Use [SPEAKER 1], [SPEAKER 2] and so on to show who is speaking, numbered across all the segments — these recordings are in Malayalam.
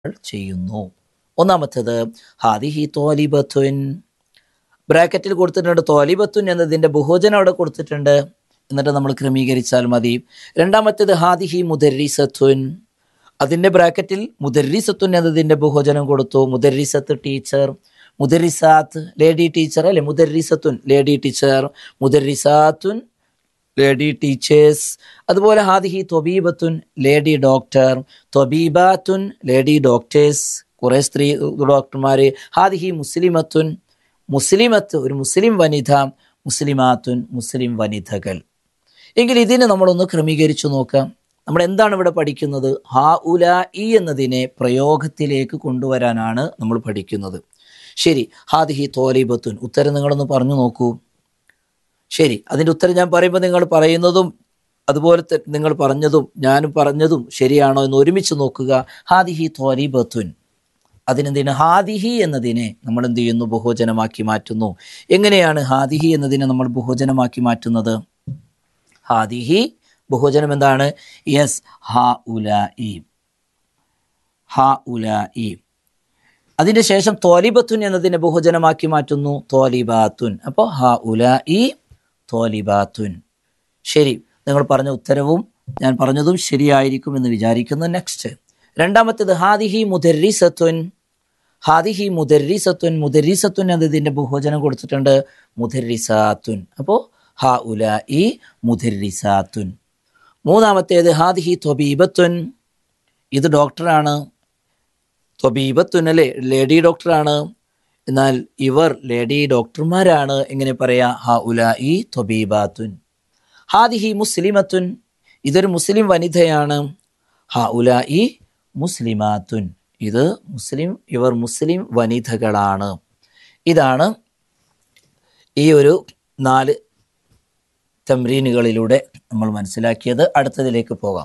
[SPEAKER 1] ചെയ്യുന്നു ഒന്നാമത്തേത് ഹാദിഹി തോലിബത്തുൻ ബ്രാക്കറ്റിൽ കൊടുത്തിട്ടുണ്ട് തോലിബത്തുൻ എന്നതിൻ്റെ ബഹുവചനം അവിടെ കൊടുത്തിട്ടുണ്ട് എന്നിട്ട് നമ്മൾ ക്രമീകരിച്ചാൽ മതി രണ്ടാമത്തേത് ഹാദിഹി മുദരിസത്തുൻ അതിൻ്റെ ബ്രാക്കറ്റിൽ മുദരിസത്തുൻ എന്നതിൻ്റെ ബഹുവചനം കൊടുത്തു മുദരിസത്ത് ടീച്ചർ മുദരിസാത്ത് ലേഡി ടീച്ചർ അല്ലെ മുദരിസത്തുൻ ലേഡി ടീച്ചർ മുദരിസാത്തുൻ ലേഡി ടീച്ചേഴ്സ് അതുപോലെ ഹാദിഹി തൊബീബത്തുൻ ലേഡി ഡോക്ടർ തൊബീബാത്തുൻ ലേഡി ഡോക്ടേഴ്സ് കുറേ സ്ത്രീ ഡോക്ടർമാർ ഹാദിഹി മുസ്ലിമത്തുൻ മുസ്ലിമത്ത് ഒരു മുസ്ലിം വനിത മുസ്ലിമാത്തുൻ മുസ്ലിം വനിതകൾ എങ്കിൽ ഇതിനെ നമ്മളൊന്ന് ക്രമീകരിച്ചു നോക്കാം നമ്മൾ എന്താണ് ഇവിടെ പഠിക്കുന്നത് ഹാ ഉല ഇ എന്നതിനെ പ്രയോഗത്തിലേക്ക് കൊണ്ടുവരാനാണ് നമ്മൾ പഠിക്കുന്നത് ശരി ഹാദിഹി തോലിബത്തുൻ ഉത്തരം നിങ്ങളൊന്ന് പറഞ്ഞു നോക്കൂ ശരി അതിൻ്റെ ഉത്തരം ഞാൻ പറയുമ്പോൾ നിങ്ങൾ പറയുന്നതും അതുപോലെ തന്നെ നിങ്ങൾ പറഞ്ഞതും ഞാനും പറഞ്ഞതും ശരിയാണോ എന്ന് ഒരുമിച്ച് നോക്കുക ഹാദിഹി തോലിബത്തുൻ അതിനെന്തിന് ഹാദിഹി എന്നതിനെ നമ്മൾ എന്ത് ചെയ്യുന്നു ബഹുവചനമാക്കി മാറ്റുന്നു എങ്ങനെയാണ് ഹാദിഹി എന്നതിനെ നമ്മൾ ബഹുവചനമാക്കി മാറ്റുന്നത് ഹാദിഹി ബഹുവചനം എന്താണ് യെസ് ഹാ ഉല ഇ ഹാ ഉല ഇ അതിൻ്റെ ശേഷം തോലിബത്തുൻ എന്നതിനെ ബഹുവചനമാക്കി മാറ്റുന്നു തോലിബാത്തുൻ അപ്പോൾ ഹാ ഉല ഇ തോലിബാത്തുൻ ശരി നിങ്ങൾ പറഞ്ഞ ഉത്തരവും ഞാൻ പറഞ്ഞതും ശരിയായിരിക്കും എന്ന് വിചാരിക്കുന്നു നെക്സ്റ്റ് രണ്ടാമത്തേത് ഹാദിഹി മുദരിസത്തുൻ ഹാദിഹി മുദരിസത്തുൻ മുദരിസത്തുൻ എന്നതിൻ്റെ ബഹുവചനം കൊടുത്തിട്ടുണ്ട് മുദരിസാത്തുൻ അപ്പോൾ ഹാ ഉല ഇ മുദരിസാത്തുൻ മൂന്നാമത്തേത് ഹാദിഹി തൊബീബത്തുൻ ഇത് ഡോക്ടറാണ് തൊബീബത്തുൻ അല്ലേ ലേഡി ഡോക്ടറാണ് എന്നാൽ ഇവർ ലേഡി ഡോക്ടർമാരാണ് എങ്ങനെ പറയാ ഹാ ഉല ഇ തൊബീബാത്തുൻ ഹാദിഹി മുസ്ലിമത്തുൻ ഇതൊരു മുസ്ലിം വനിതയാണ് ഹാ ഉല ഇ മുസ്ലിമാത്തുൻ ഇത് മുസ്ലിം ഇവർ മുസ്ലിം വനിതകളാണ് ഇതാണ് ഈ ഒരു നാല് തമ്രീനുകളിലൂടെ നമ്മൾ മനസ്സിലാക്കിയത് അടുത്തതിലേക്ക് പോകാം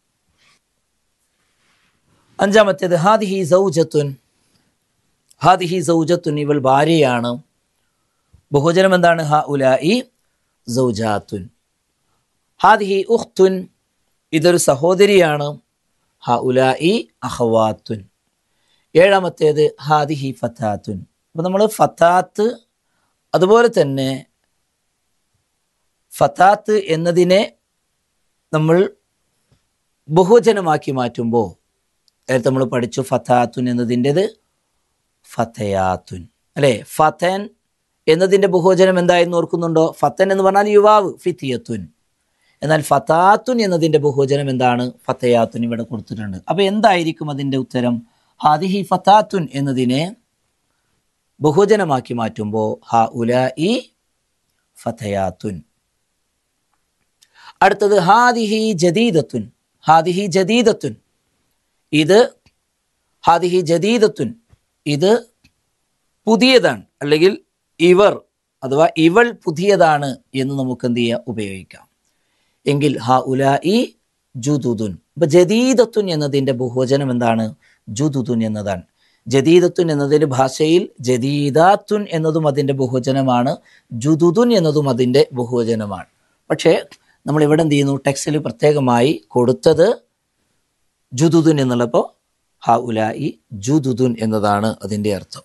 [SPEAKER 1] അഞ്ചാമത്തേത് ഹാദിഹി സൗജത്തുൻ ഹാദിഹി സൗജത്തുൻ ഇവൾ ഭാര്യയാണ് ബഹുജനം എന്താണ് ഹ ഉലായി സൗജാത്തുൻ ഹാദിഹി ഉഖ്തുൻ ഇതൊരു സഹോദരിയാണ് ഹ ഉലായി അഹവാത്തുൻ ഏഴാമത്തേത് ഹാദിഹി ഫത്താത്തുൻ അപ്പം നമ്മൾ ഫത്താത്ത് അതുപോലെ തന്നെ ഫത്താത്ത് എന്നതിനെ നമ്മൾ ബഹുവചനമാക്കി മാറ്റുമ്പോൾ നേരത്തെ നമ്മൾ പഠിച്ചു ഫത്താത്തുൻ എന്നതിൻ്റെത് ഫത്തയാത്തുൻ അല്ലേ ഫത്തൻ എന്നതിൻ്റെ ബഹുവചനം എന്തായെന്ന് ഓർക്കുന്നുണ്ടോ ഫത്തൻ എന്ന് പറഞ്ഞാൽ യുവാവ് ഫിത്തിയത്തുൻ എന്നാൽ ഫത്താത്തുൻ എന്നതിൻ്റെ ബഹുവചനം എന്താണ് ഫത്തയാത്തുൻ ഇവിടെ കൊടുത്തിട്ടുണ്ട് അപ്പോൾ എന്തായിരിക്കും അതിൻ്റെ ഉത്തരം ഹാദിഹി ഫത്താത്തുൻ എന്നതിനെ ബഹുവചനമാക്കി മാറ്റുമ്പോൾ ഹ ഉല ഇ ഫത്തയാത്തുൻ അടുത്തത് ഹാദിഹി ജദീദത്തുൻ ഹാദിഹി ജദീദത്തുൻ ഇത് ഹാദിഹി ജദീദത്തുൻ ഇത് പുതിയതാണ് അല്ലെങ്കിൽ ഇവർ അഥവാ ഇവൾ പുതിയതാണ് എന്ന് നമുക്ക് എന്ത് ചെയ്യാം ഉപയോഗിക്കാം എങ്കിൽ ഹ ഉല ഇ ജുദുദുൻ ഇപ്പൊ ജദീദത്തുൻ എന്നതിൻ്റെ ബഹുവചനം എന്താണ് ജുദുദുൻ എന്നതാണ് ജദീദത്തുൻ എന്നതിൻ്റെ ഭാഷയിൽ ജദീദാത്തുൻ എന്നതും അതിൻ്റെ ബഹുവചനമാണ് ജുദുദുൻ എന്നതും അതിൻ്റെ ബഹുവചനമാണ് പക്ഷേ നമ്മൾ ഇവിടെ എന്ത് ചെയ്യുന്നു ടെക്സ്റ്റിൽ പ്രത്യേകമായി കൊടുത്തത് ജുദുദുൻ എന്നുള്ളപ്പോൾ ഹ ഉലായി ജുദുദുൻ എന്നതാണ് അതിൻ്റെ അർത്ഥം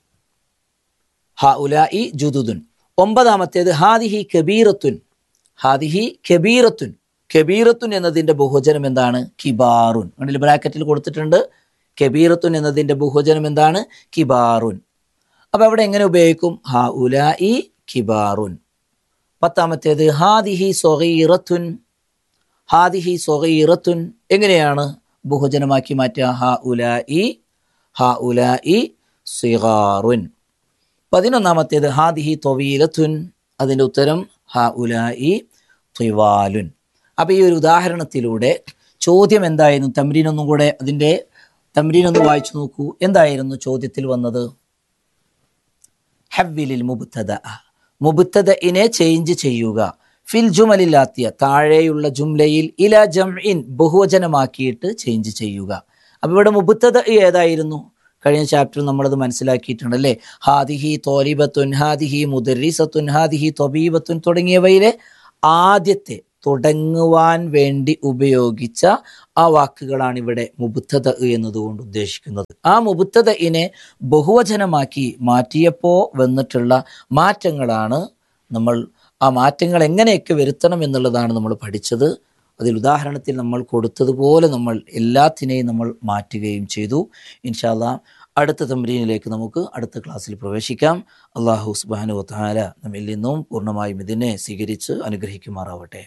[SPEAKER 1] ഹ ഉലായി ജുദുദുൻ ഒമ്പതാമത്തേത് ഹാദിഹി കബീറത്തുൻ ഹാദിഹി കബീറത്തുൻ കബീറത്തുൻ എന്നതിൻ്റെ ബഹുവചനം എന്താണ് കിബാറുൻ കണ്ടില്ല ബ്രാക്കറ്റിൽ കൊടുത്തിട്ടുണ്ട് കബീറത്തുൻ എന്നതിൻ്റെ ബഹുവചനം എന്താണ് കിബാറുൻ അപ്പോൾ അവിടെ എങ്ങനെ ഉപയോഗിക്കും ഹ ഉലായി കിബാറുൻ പത്താമത്തേത് ഹാദിഹി സൊഹീറത്തുൻ ഹാദിഹി സൊഹീറത്തുൻ എങ്ങനെയാണ് ബഹുജനമാക്കി മാറ്റുക ഹ ഉല ഇ ഹ ഉല ഇ സിഗാറുൻ പതിനൊന്നാമത്തേത് ഹാദിഹി തൊവീലത്തുൻ അതിൻ്റെ ഉത്തരം ഹ ഉല ഇ ത്വിവാലുൻ അപ്പോൾ ഈ ഒരു ഉദാഹരണത്തിലൂടെ ചോദ്യം എന്തായിരുന്നു തമ്രീനൊന്നും കൂടെ അതിൻ്റെ തമ്രീനൊന്ന് വായിച്ചു നോക്കൂ എന്തായിരുന്നു ചോദ്യത്തിൽ വന്നത് ഹവ്വിലിൽ മുബുത്തദ മുബുത്തദഇനെ ചേഞ്ച് ചെയ്യുക ഫിൽ ജുമലില്ലാത്തിയ താഴെയുള്ള ജുംലയിൽ ഇല ജംഇൻ ബഹുവചനമാക്കിയിട്ട് ചേഞ്ച് ചെയ്യുക അപ്പോൾ ഇവിടെ മുബുത്തദ ഏതായിരുന്നു കഴിഞ്ഞ ചാപ്റ്റർ നമ്മളത് മനസ്സിലാക്കിയിട്ടുണ്ട് അല്ലേ ഹാദിഹി തോലിബത്തുൻ ഹാദിഹി മുദരിസത്തുൻ ഹാദിഹി തൊബീബത്തുൻ തുടങ്ങിയവയിലെ ആദ്യത്തെ തുടങ്ങുവാൻ വേണ്ടി ഉപയോഗിച്ച ആ വാക്കുകളാണ് ഇവിടെ മുബുത്തത എന്നതുകൊണ്ട് ഉദ്ദേശിക്കുന്നത് ആ മുബുത്തതയിനെ ബഹുവചനമാക്കി മാറ്റിയപ്പോൾ വന്നിട്ടുള്ള മാറ്റങ്ങളാണ് നമ്മൾ ആ മാറ്റങ്ങൾ എങ്ങനെയൊക്കെ വരുത്തണം എന്നുള്ളതാണ് നമ്മൾ പഠിച്ചത് അതിൽ ഉദാഹരണത്തിൽ നമ്മൾ കൊടുത്തതുപോലെ നമ്മൾ എല്ലാത്തിനെയും നമ്മൾ മാറ്റുകയും ചെയ്തു ഇൻഷാല്ല അടുത്ത തമ്രീനിലേക്ക് നമുക്ക് അടുത്ത ക്ലാസ്സിൽ പ്രവേശിക്കാം അള്ളാഹു സുബാനു താല നമ്മിൽ നിന്നും പൂർണ്ണമായും ഇതിനെ സ്വീകരിച്ച് അനുഗ്രഹിക്കുമാറാവട്ടെ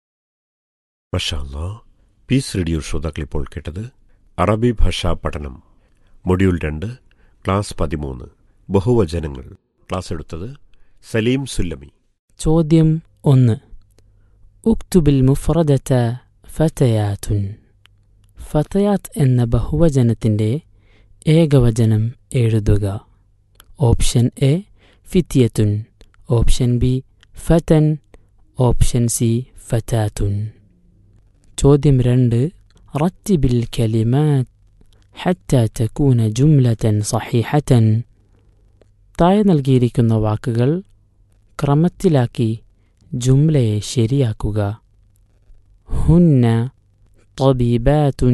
[SPEAKER 2] മഷാല്ലാ പീസ് റേഡിയോ ശ്രോതാക്കൾ ഇപ്പോൾ കേട്ടത് അറബി ഭാഷാ പഠനം മൊഡ്യൂൾ രണ്ട് ക്ലാസ് പതിമൂന്ന് ബഹുവചനങ്ങൾ ക്ലാസ് എടുത്തത് സലീം സുല്ലമി
[SPEAKER 3] ചോദ്യം ഒന്ന് ഉക്തുബിൽ മുഫറദത്ത ഫതയാത്തുൻ ഫതയാത്ത് എന്ന ബഹുവചനത്തിൻ്റെ ഏകവചനം എഴുതുക ഓപ്ഷൻ എ ഫിത്തിയത്തുൻ ഓപ്ഷൻ ബി ഫതൻ ഓപ്ഷൻ സി ഫതാത്തുൻ ചോദ്യം രണ്ട് റത്തിബിൽ കലിമാത്ത് حتى تكون جملة صحيحة താഴെ നൽകിയിരിക്കുന്ന വാക്കുകൾ ക്രമത്തിലാക്കി ജുംലയെ ശരിയാക്കുക ഹുന്ന طبيبات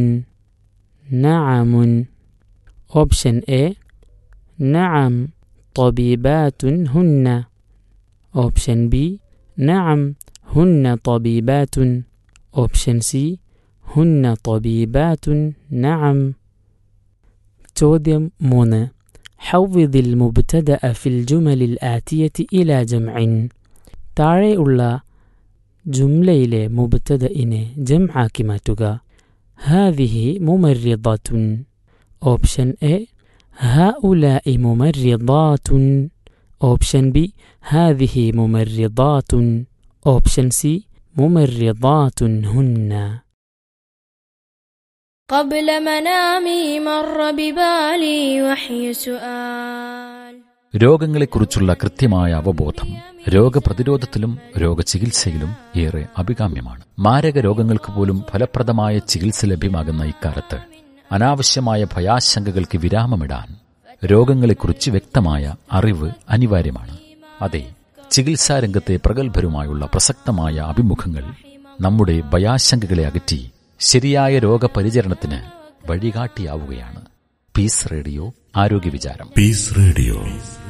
[SPEAKER 3] نعم option A نعم طبيبات هن option B نعم هن طبيبات option C هن طبيبات نعم ചോദ്യം മൂന്ന് حوض المبتدأ في الجمل الآتية إلى جمع താഴെയുള്ള ജുംലയിലെ മുബ്തദഇനെ ജംആക്കി മാറ്റുക هذه ممرضة option A هؤلاء ممرضات option B هذه ممرضات option C ممرضات هن
[SPEAKER 4] قبل منامي مر ببالي وحي سؤال
[SPEAKER 5] രോഗങ്ങളെക്കുറിച്ചുള്ള കൃത്യമായ അവബോധം രോഗപ്രതിരോധത്തിലും രോഗചികിത്സയിലും ഏറെ അഭികാമ്യമാണ് മാരക രോഗങ്ങൾക്ക് പോലും ഫലപ്രദമായ ചികിത്സ ലഭ്യമാകുന്ന ഇക്കാലത്ത് അനാവശ്യമായ ഭയാശങ്കകൾക്ക് വിരാമമിടാൻ രോഗങ്ങളെക്കുറിച്ച് വ്യക്തമായ അറിവ് അനിവാര്യമാണ് അതെ ചികിത്സാ രംഗത്തെ പ്രഗത്ഭരുമായുള്ള പ്രസക്തമായ അഭിമുഖങ്ങൾ നമ്മുടെ ഭയാശങ്കകളെ അകറ്റി ശരിയായ രോഗപരിചരണത്തിന് വഴികാട്ടിയാവുകയാണ് പീസ് റേഡിയോ ആരോഗ്യ വിചാരം
[SPEAKER 6] Peace Radio.